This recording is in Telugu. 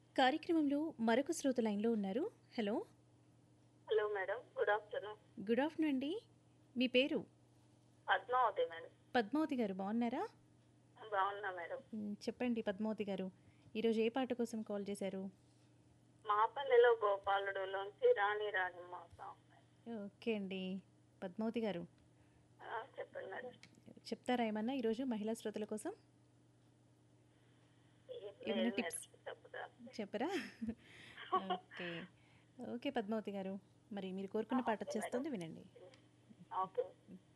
కార్యక్రమంలో మరొక శ్రోత లైన్లో ఉన్నారు hello hello madam good afternoon good afternoon అండి మీ పేరు పద్మావతి మేడం పద్మావతి గారు బాగున్నారా బాగున్నా మేడం మ్, చెప్పండి పద్మావతి గారు ఈరోజు ఏ పాట కోసం కాల్ చేశారు మాపల్లిలో గోపాలుడులోంచి రాణి రాజమ్మ సాంగ్ ఓకే అండి పద్మావతి గారు ఆ, చెప్పండి మేడం చెప్తారా ఏమన్నా ఈరోజు మహిళా శ్రోతల కోసం ఏం ఏమైనా లేదు టిప్స్? మేడం, చెప్పుదా చెప్పరా ఓకే ఓకే పద్మావతి గారు మరి మీరు కోరుకున్న పాట వచ్చేస్తుంది వినండి ఓకే